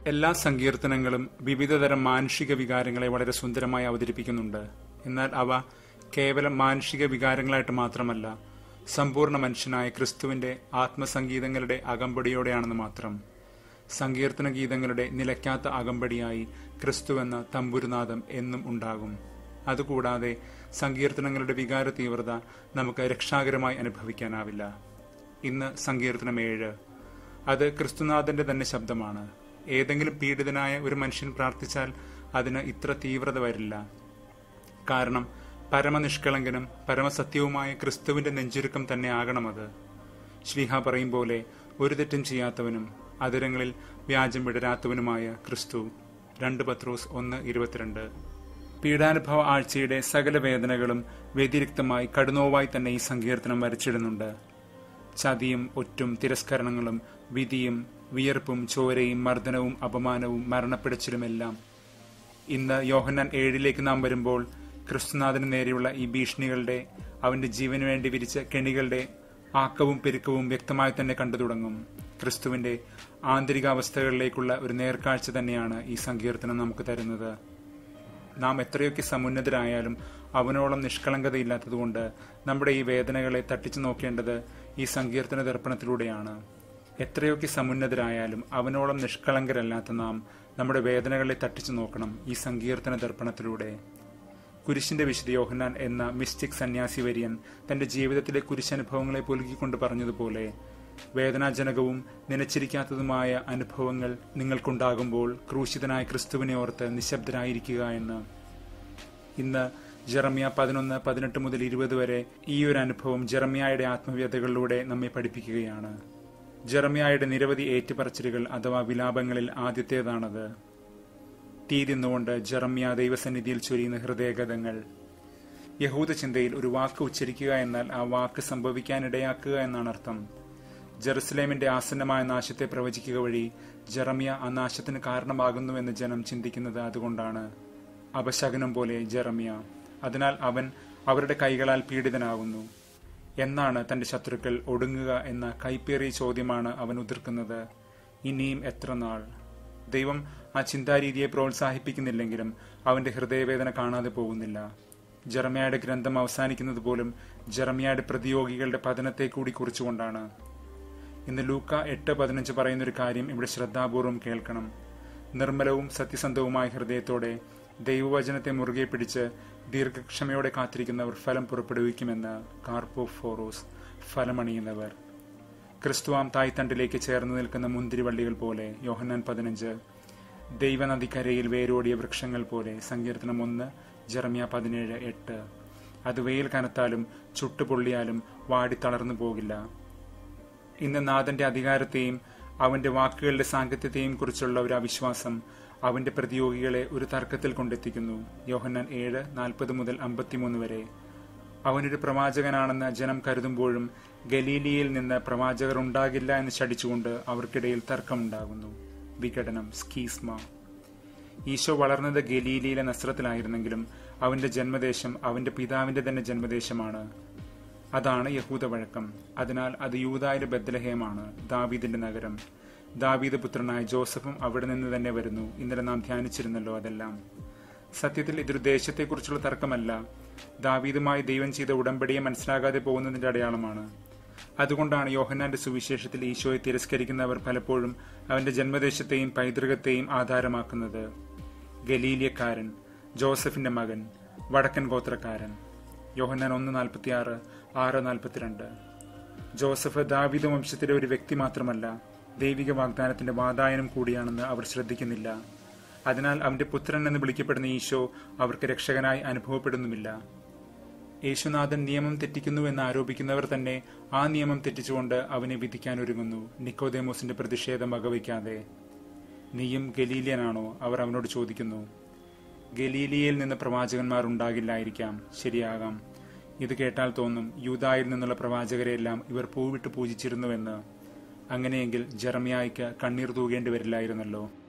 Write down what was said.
എല്ലാ സങ്കീർത്തനങ്ങളും വിവിധതരം മാനുഷിക വികാരങ്ങളെ വളരെ സുന്ദരമായി അവതരിപ്പിക്കുന്നുണ്ട് എന്നാൽ അവ കേവലം മാനുഷിക വികാരങ്ങളായിട്ട് മാത്രമല്ല സമ്പൂർണ്ണ മനുഷ്യനായ ക്രിസ്തുവിന്റെ ആത്മസംഗീതങ്ങളുടെ അകമ്പടിയോടെയാണെന്ന് മാത്രം സങ്കീർത്തന ഗീതങ്ങളുടെ നിലയ്ക്കാത്ത അകമ്പടിയായി ക്രിസ്തുവെന്ന തമ്പുരുനാദം എന്നും ഉണ്ടാകും അതുകൂടാതെ സങ്കീർത്തനങ്ങളുടെ വികാര തീവ്രത നമുക്ക് രക്ഷാകരമായി അനുഭവിക്കാനാവില്ല ഇന്ന് സങ്കീർത്തനം ഏഴ് അത് ക്രിസ്തുനാഥന്റെ തന്നെ ശബ്ദമാണ് ഏതെങ്കിലും പീഡിതനായ ഒരു മനുഷ്യൻ പ്രാർത്ഥിച്ചാൽ അതിന് ഇത്ര തീവ്രത വരില്ല കാരണം പരമനിഷ്കളങ്കനും പരമസത്യവുമായ ക്രിസ്തുവിന്റെ നെഞ്ചുരുക്കം തന്നെ ആകണം അത് ശ്ലീഹ പറയും പോലെ ഒരു തെറ്റും ചെയ്യാത്തവനും അതിരങ്ങളിൽ വ്യാജം വിടരാത്തവനുമായ ക്രിസ്തു രണ്ട് പത്രോസ് ഒന്ന് ഇരുപത്തിരണ്ട് പീഡാനുഭവ ആഴ്ചയുടെ സകല വേദനകളും വ്യതിരിക്തമായി കടുനോവായി തന്നെ ഈ സങ്കീർത്തനം വരച്ചിടുന്നുണ്ട് ചതിയും ഒറ്റും തിരസ്കരണങ്ങളും വിധിയും വിയർപ്പും ചോരയും മർദ്ദനവും അപമാനവും മരണപ്പിടച്ചിലുമെല്ലാം ഇന്ന് യോഹന്നാൻ ഏഴിലേക്ക് നാം വരുമ്പോൾ ക്രിസ്തുനാഥന് നേരെയുള്ള ഈ ഭീഷണികളുടെ അവന്റെ ജീവന് വേണ്ടി വിരിച്ച കെണികളുടെ ആക്കവും പെരുക്കവും വ്യക്തമായി തന്നെ കണ്ടു തുടങ്ങും ക്രിസ്തുവിന്റെ ആന്തരികാവസ്ഥകളിലേക്കുള്ള ഒരു നേർക്കാഴ്ച തന്നെയാണ് ഈ സങ്കീർത്തനം നമുക്ക് തരുന്നത് നാം എത്രയൊക്കെ സമുന്നതരായാലും അവനോളം നിഷ്കളങ്കതയില്ലാത്തതുകൊണ്ട് നമ്മുടെ ഈ വേദനകളെ തട്ടിച്ചു നോക്കേണ്ടത് ഈ സങ്കീർത്തന ദർപ്പണത്തിലൂടെയാണ് എത്രയൊക്കെ സമുന്നതരായാലും അവനോളം നിഷ്കളങ്കരല്ലാത്ത നാം നമ്മുടെ വേദനകളെ തട്ടിച്ചു നോക്കണം ഈ സങ്കീർത്തന ദർപ്പണത്തിലൂടെ കുരിശിന്റെ വിശുദ്ധ യോഹന്നാൻ എന്ന മിസ്റ്റിക് സന്യാസി വര്യൻ തന്റെ ജീവിതത്തിലെ കുരിശനുഭവങ്ങളെ പുലുകിക്കൊണ്ട് പറഞ്ഞതുപോലെ വേദനാജനകവും നനച്ചിരിക്കാത്തതുമായ അനുഭവങ്ങൾ നിങ്ങൾക്കുണ്ടാകുമ്പോൾ ക്രൂശിതനായ ക്രിസ്തുവിനെ ഓർത്ത് നിശബ്ദരായിരിക്കുക എന്ന് ഇന്ന് ജെറമ്യ പതിനൊന്ന് പതിനെട്ട് മുതൽ ഇരുപത് വരെ ഈ ഒരു അനുഭവം ജെറമ്യായുടെ ആത്മവ്യതകളിലൂടെ നമ്മെ പഠിപ്പിക്കുകയാണ് ജെറമ്യായുടെ നിരവധി ഏറ്റുപറച്ചിലുകൾ അഥവാ വിലാപങ്ങളിൽ ആദ്യത്തേതാണത് തീ തിന്നുകൊണ്ട് ജെറമ്യ ദൈവസന്നിധിയിൽ ചൊരിയുന്ന ഹൃദയഗതങ്ങൾ യഹൂദ ചിന്തയിൽ ഒരു വാക്ക് ഉച്ചരിക്കുക എന്നാൽ ആ വാക്ക് സംഭവിക്കാനിടയാക്കുക എന്നാണ് അർത്ഥം ജെറുസലേമിന്റെ ആസന്നമായ നാശത്തെ പ്രവചിക്കുക വഴി ജെറമ്യ ആ നാശത്തിന് കാരണമാകുന്നുവെന്ന് ജനം ചിന്തിക്കുന്നത് അതുകൊണ്ടാണ് അപശകനം പോലെ ജെറമ്യ അതിനാൽ അവൻ അവരുടെ കൈകളാൽ പീഡിതനാകുന്നു എന്നാണ് തന്റെ ശത്രുക്കൾ ഒടുങ്ങുക എന്ന കൈപ്പേറിയ ചോദ്യമാണ് അവൻ ഉതിർക്കുന്നത് ഇനിയും എത്ര നാൾ ദൈവം ആ ചിന്താരീതിയെ പ്രോത്സാഹിപ്പിക്കുന്നില്ലെങ്കിലും അവന്റെ ഹൃദയവേദന കാണാതെ പോകുന്നില്ല ജെറമ്യയുടെ ഗ്രന്ഥം അവസാനിക്കുന്നത് പോലും ജെറമ്യയുടെ പ്രതിയോഗികളുടെ പതനത്തെ കൂടി കുറിച്ചുകൊണ്ടാണ് ഇന്ന് ലൂക്ക എട്ട് പതിനഞ്ച് പറയുന്നൊരു കാര്യം ഇവിടെ ശ്രദ്ധാപൂർവം കേൾക്കണം നിർമ്മലവും സത്യസന്ധവുമായ ഹൃദയത്തോടെ ദൈവവചനത്തെ മുറുകെ പിടിച്ച് ദീർഘക്ഷമയോടെ കാത്തിരിക്കുന്നവർ ഫലം പുറപ്പെടുവിക്കുമെന്ന് കാർപ്പോ ഫോറോസ് ഫലമണിയുന്നവർ ക്രിസ്തുവാം തായ്തണ്ടിലേക്ക് ചേർന്ന് നിൽക്കുന്ന മുന്തിരിവള്ളികൾ പോലെ യോഹന്നാൻ പതിനഞ്ച് ദൈവനദിക്കരയിൽ വേരോടിയ വൃക്ഷങ്ങൾ പോലെ സങ്കീർത്തനം ഒന്ന് ജെറമ്യ പതിനേഴ് എട്ട് അത് വെയിൽ കനത്താലും ചുട്ടുപൊള്ളിയാലും വാടി തളർന്നു പോകില്ല ഇന്ന് നാഥന്റെ അധികാരത്തെയും അവന്റെ വാക്കുകളുടെ സാങ്കത്യത്തെയും കുറിച്ചുള്ള ഒരു അവിശ്വാസം അവന്റെ പ്രതിയോഗികളെ ഒരു തർക്കത്തിൽ കൊണ്ടെത്തിക്കുന്നു യോഹന്നാൻ ഏഴ് നാൽപ്പത് മുതൽ അമ്പത്തിമൂന്ന് വരെ അവനൊരു പ്രവാചകനാണെന്ന് ജനം കരുതുമ്പോഴും ഗലീലിയിൽ നിന്ന് പ്രവാചകർ ഉണ്ടാകില്ല എന്ന് ശടിച്ചുകൊണ്ട് അവർക്കിടയിൽ തർക്കമുണ്ടാകുന്നു വിഘടനം സ്കീസ്മ ഈശോ വളർന്നത് ഗലീലിയിലെ നസ്രത്തിലായിരുന്നെങ്കിലും അവന്റെ ജന്മദേശം അവന്റെ പിതാവിന്റെ തന്നെ ജന്മദേശമാണ് അതാണ് യഹൂദ വഴക്കം അതിനാൽ അത് യൂതായുടെ ബദ്ലഹേമാണ് ദാവീദിന്റെ നഗരം ദാവീദ് പുത്രനായ ജോസഫും അവിടെ നിന്ന് തന്നെ വരുന്നു ഇന്നലെ നാം ധ്യാനിച്ചിരുന്നല്ലോ അതെല്ലാം സത്യത്തിൽ ഇതൊരു ദേശത്തെക്കുറിച്ചുള്ള തർക്കമല്ല ദാവീദുമായി ദൈവം ചെയ്ത ഉടമ്പടിയെ മനസ്സിലാകാതെ പോകുന്നതിന്റെ അടയാളമാണ് അതുകൊണ്ടാണ് യോഹന്നാന്റെ സുവിശേഷത്തിൽ ഈശോയെ തിരസ്കരിക്കുന്നവർ പലപ്പോഴും അവന്റെ ജന്മദേശത്തെയും പൈതൃകത്തെയും ആധാരമാക്കുന്നത് ഗലീലിയക്കാരൻ ജോസഫിന്റെ മകൻ വടക്കൻ ഗോത്രക്കാരൻ യോഹന്നാൻ ഒന്ന് നാൽപ്പത്തിയാറ് ആറ് നാൽപ്പത്തിരണ്ട് ജോസഫ് ദാവിദ വംശത്തിലെ ഒരു വ്യക്തി മാത്രമല്ല ദൈവിക വാഗ്ദാനത്തിന്റെ വാതായനം കൂടിയാണെന്ന് അവർ ശ്രദ്ധിക്കുന്നില്ല അതിനാൽ അവന്റെ പുത്രൻ എന്ന് വിളിക്കപ്പെടുന്ന ഈശോ അവർക്ക് രക്ഷകനായി അനുഭവപ്പെടുന്നുമില്ല യേശുനാഥൻ നിയമം തെറ്റിക്കുന്നു എന്ന് ആരോപിക്കുന്നവർ തന്നെ ആ നിയമം തെറ്റിച്ചുകൊണ്ട് അവനെ വിധിക്കാൻ ഒരുങ്ങുന്നു നിക്കോദേമോസിന്റെ പ്രതിഷേധം വകവയ്ക്കാതെ നീയും ഗലീലിയനാണോ അവർ അവനോട് ചോദിക്കുന്നു ഗലീലിയയിൽ നിന്ന് പ്രവാചകന്മാർ ഉണ്ടാകില്ലായിരിക്കാം ശരിയാകാം ഇത് കേട്ടാൽ തോന്നും യൂതായിൽ നിന്നുള്ള പ്രവാചകരെയെല്ലാം ഇവർ പൂവിട്ട് പൂജിച്ചിരുന്നുവെന്ന് അങ്ങനെയെങ്കിൽ ജെറമിയായിക്ക് കണ്ണീർ തൂകേണ്ടി വരില്ലായിരുന്നല്ലോ